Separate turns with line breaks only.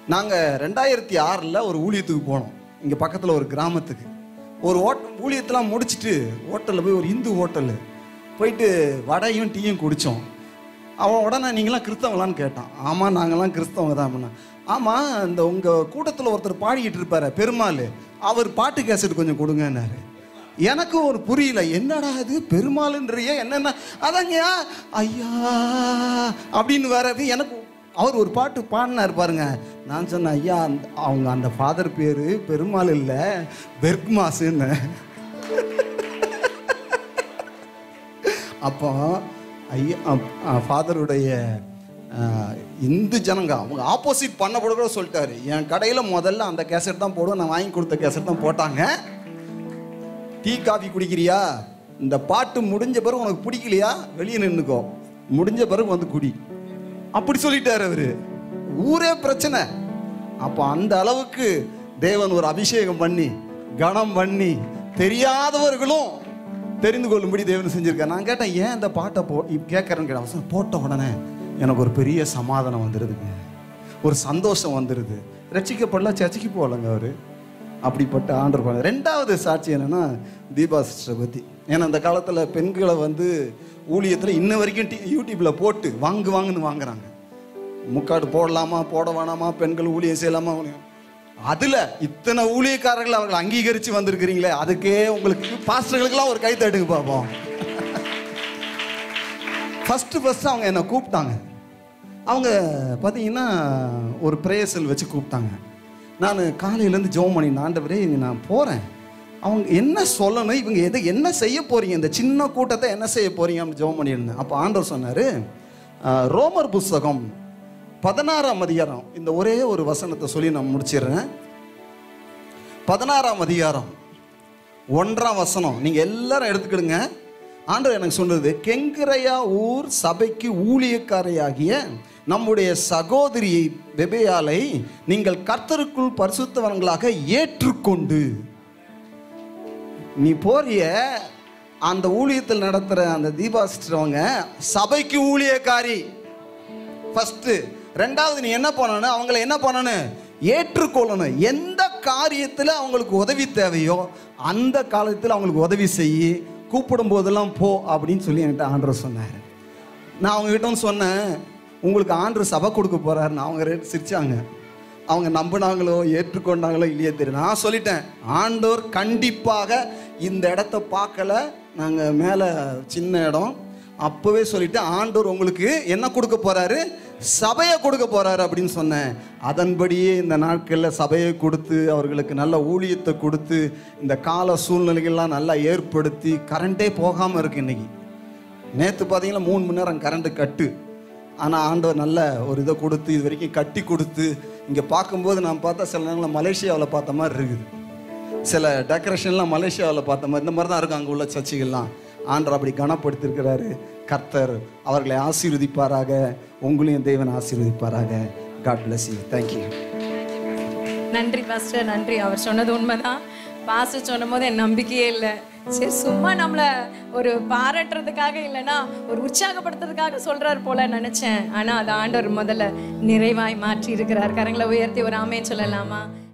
நாங்கள் ரெண்டாயிரத்தி ஆறில் ஒரு ஊழியத்துக்கு போனோம் இங்கே பக்கத்தில் ஒரு கிராமத்துக்கு ஒரு ஓட் ஊழியத்தெல்லாம் முடிச்சுட்டு ஹோட்டலில் போய் ஒரு இந்து ஹோட்டலு போயிட்டு வடையும் டீயும் குடித்தோம் அவன் உடனே நீங்களாம் கிறிஸ்தவங்களான்னு கேட்டான் ஆமாம் நாங்களாம் கிறிஸ்தவங்க தான் அப்படின்னா ஆமாம் இந்த உங்கள் கூட்டத்தில் ஒருத்தர் பாடிக்கிட்டு இருப்பாரு பெருமாள் அவர் பாட்டு கேசட் கொஞ்சம் கொடுங்கன்னாரு எனக்கும் ஒரு புரியல என்னடா இது பெருமாளுன்றிய என்னென்ன அதாங்கய்யா ஐயா அப்படின்னு வரவே எனக்கு அவர் ஒரு பாட்டு பாடினார் பாருங்க நான் சொன்னேன் ஐயா அந்த- அவங்க அந்த ஃபாதர் பேர் பெருமாள் இல்லை பெர்க்மாஸுன்னு அப்போ ஐயா ஃபாதருடைய இந்து ஜனங்க அவங்க ஆப்போசிட் பண்ண கூட கூட சொல்லிட்டாரு என் கடையில் முதல்ல அந்த கேசட் தான் போடுவேன் நான் வாங்கி கொடுத்த கேசட் தான் போட்டாங்க டீ காஃபி குடிக்கிறியா இந்த பாட்டு முடிஞ்ச பிறகு உனக்கு பிடிக்கலையா வெளியே நின்றுக்கோ முடிஞ்ச பிறகு வந்து குடி அப்படி சொல்லிட்டாரு அவரு ஊரே பிரச்சனை அப்போ அந்த அளவுக்கு தேவன் ஒரு அபிஷேகம் பண்ணி கணம் பண்ணி தெரியாதவர்களும் தெரிந்து கொள்ளும்படி தேவன் செஞ்சிருக்காரு நான் கேட்டேன் ஏன் இந்த பாட்டை போ கேட்கறேன்னு கேட்டேன் அவசரம் போட்ட உடனே எனக்கு ஒரு பெரிய சமாதானம் வந்துடுதுங்க ஒரு சந்தோஷம் வந்துடுது ரட்சிக்கப்படல சர்ச்சைக்கு போகலங்க அவரு அப்படிப்பட்ட ஆண்டர் பண்ண ரெண்டாவது சாட்சி என்னன்னா தீபா சிஸ்டரை பற்றி ஏன்னா அந்த காலத்தில் பெண்களை வந்து ஊழியத்தில் இன்ன வரைக்கும் டி யூடியூப்பில் போட்டு வாங்கு வாங்குன்னு வாங்குறாங்க முக்காடு போடலாமா போட வேணாமா பெண்கள் ஊழியம் செய்யலாமா ஊழியம் அதில் இத்தனை ஊழியக்காரர்கள் அவர்கள் அங்கீகரித்து வந்திருக்கிறீங்களே அதுக்கே உங்களுக்கு பாஸ்டர்களுக்கெல்லாம் ஒரு கை தட்டுங்க பார்ப்போம் ஃபஸ்ட்டு ஃபஸ்ட்டு அவங்க என்னை கூப்பிட்டாங்க அவங்க பார்த்தீங்கன்னா ஒரு பிரேயர்சல் வச்சு கூப்பிட்டாங்க நான் காலையிலேருந்து ஜெபம் பண்ணி ஆண்டவரே இங்க நான் போகிறேன் அவங்க என்ன சொல்லணும் இவங்க எதை என்ன செய்ய போறீங்க இந்த சின்ன கூட்டத்தை என்ன செய்ய போறீங்க அப்படின்னு ஜெபம் பண்ணியிருந்தேன் அப்போ ஆண்டவர் சொன்னார் ரோமர் புஸ்தகம் பதினாறாம் அதிகாரம் இந்த ஒரே ஒரு வசனத்தை சொல்லி நான் முடிச்சிடுறேன் பதினாறாம் அதிகாரம் ஒன்றாம் வசனம் நீங்கள் எல்லாரும் எடுத்துக்கிடுங்க ஆண்டவர் எனக்கு சொன்னது கெங்கிரையா ஊர் சபைக்கு ஊழியக்காரையாகிய நம்முடைய சகோதரியை பெபேயாலை நீங்கள் கர்த்தருக்குள் பரிசுத்தவன்களாக ஏற்றுக்கொண்டு நீ போறிய அந்த ஊழியத்தில் நடத்துகிற அந்த தீபாசிட்டவங்க சபைக்கு ஊழியக்காரி ஃபஸ்ட்டு ரெண்டாவது நீ என்ன பண்ணணும் அவங்கள என்ன பண்ணணும் ஏற்றுக்கொள்ளணும் எந்த காரியத்தில் அவங்களுக்கு உதவி தேவையோ அந்த காலத்தில் அவங்களுக்கு உதவி செய்யி கூப்பிடும் போதெல்லாம் போ அப்படின்னு சொல்லி என்கிட்ட ஆண்டர் சொன்னார் நான் அவங்ககிட்ட வந்து சொன்னேன் உங்களுக்கு ஆண்டர் சபை கொடுக்க போறாருன்னு அவங்க ரேட் சிரிச்சாங்க அவங்க நம்பினாங்களோ ஏற்றுக்கொண்டாங்களோ இல்லையோ தெரியல நான் சொல்லிட்டேன் ஆண்டோர் கண்டிப்பாக இந்த இடத்த பார்க்கல நாங்கள் மேலே சின்ன இடம் அப்போவே சொல்லிட்டு ஆண்டோர் உங்களுக்கு என்ன கொடுக்க போறாரு சபையை கொடுக்க போறாரு அப்படின்னு சொன்னேன் அதன்படியே இந்த நாட்களில் சபையை கொடுத்து அவர்களுக்கு நல்ல ஊழியத்தை கொடுத்து இந்த கால சூழ்நிலைகள்லாம் நல்லா ஏற்படுத்தி கரண்டே போகாமல் இருக்கு இன்னைக்கு நேற்று பார்த்தீங்கன்னா மூணு மணி நேரம் கரண்ட்டு கட்டு ஆனால் ஆண்டவர் நல்ல ஒரு இதை கொடுத்து இது வரைக்கும் கட்டி கொடுத்து இங்கே பார்க்கும்போது நான் பார்த்தா சில நேரங்களில் மலேசியாவில் பார்த்த மாதிரி இருக்குது சில டெக்கரேஷன்லாம் மலேசியாவில் பார்த்த மாதிரி இந்த மாதிரி தான் இருக்கும் அங்கே உள்ள சர்ச்சைகள்லாம் ஆண்டவர் அப்படி கனப்படுத்திருக்கிறாரு கர்த்தர் அவர்களை ஆசீர்வதிப்பாராக உங்களையும் தேவன் ஆசீர்வதிப்பாராக காட் bless you தேங்க்யூ
நன்றி பாஸ்டர் நன்றி அவர் சொன்னது உண்மைதான் பாஸ்டர் சொன்னும் போது என் நம்பிக்கையே இல்லை சரி சும்மா நம்மள ஒரு பாராட்டுறதுக்காக இல்லைன்னா ஒரு உற்சாகப்படுத்துறதுக்காக சொல்றாரு போல நினைச்சேன் ஆனா அது ஆண்டவர் முதல்ல நிறைவாய் மாற்றி இருக்கிறார் கரங்களை உயர்த்தி ஒரு ஆமே சொல்லலாமா